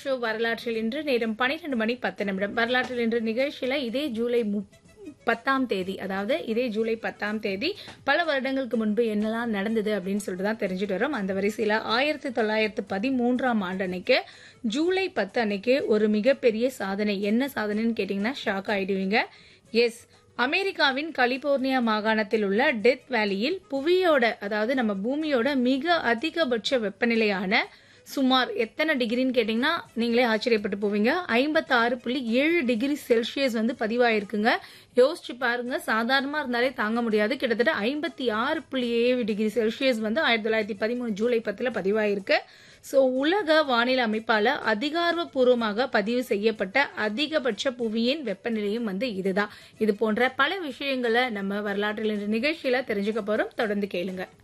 show வரலாற்றில் இன்று நேரம் பனிரெண்டு மணி பத்து நிமிடம் வரலாற்றில் இன்று நிகழ்ச்சியில இதே ஜூலை முப்- பத்தாம் தேதி அதாவது இதே ஜூலை பத்தாம் தேதி பல வருடங்களுக்கு முன்பு என்னெல்லாம் நடந்தது அப்படின்னு சொல்லிட்டு தான் தெரிஞ்சுட்டு வரோம் அந்த வரிசையில ஆயிரத்தி தொள்ளாயிரத்து பதிமூன்றாம் ஆண்டு அன்னைக்கு ஜூலை பத்து அன்னைக்கு ஒரு மிகப்பெரிய சாதனை என்ன சாதனைன்னு கேட்டீங்கன்னா ஷாக் ஆயிடுவீங்க எஸ் அமெரிக்காவின் கலிபோர்னியா மாகாணத்தில் உள்ள டெத் வேலியில் புவியோட அதாவது நம்ம பூமியோட மிக அதிகபட்ச வெப்பநிலையான சுமார் எத்தனை டிகிரின்னு கேட்டிங்கன்னா நீங்களே ஆச்சரியப்பட்டு போவீங்க ஐம்பத்தாறு புள்ளி ஏழு டிகிரி செல்சியஸ் வந்து பதிவாயிருக்குங்க யோசிச்சு பாருங்க சாதாரணமாக இருந்தாலே தாங்க முடியாது கிட்டத்தட்ட ஐம்பத்தி ஆறு புள்ளி ஏழு டிகிரி செல்சியஸ் வந்து ஆயிரத்தி தொள்ளாயிரத்தி பதிமூணு ஜூலை பத்தில் பதிவாயிருக்கு ஸோ உலக வானிலை அமைப்பால அதிகாரப்பூர்வமாக பதிவு செய்யப்பட்ட அதிகபட்ச புவியின் வெப்பநிலையும் வந்து இதுதான் இது போன்ற பல விஷயங்களை நம்ம வரலாற்றில் இன்று நிகழ்ச்சியில தெரிஞ்சுக்க போறோம் தொடர்ந்து கேளுங்க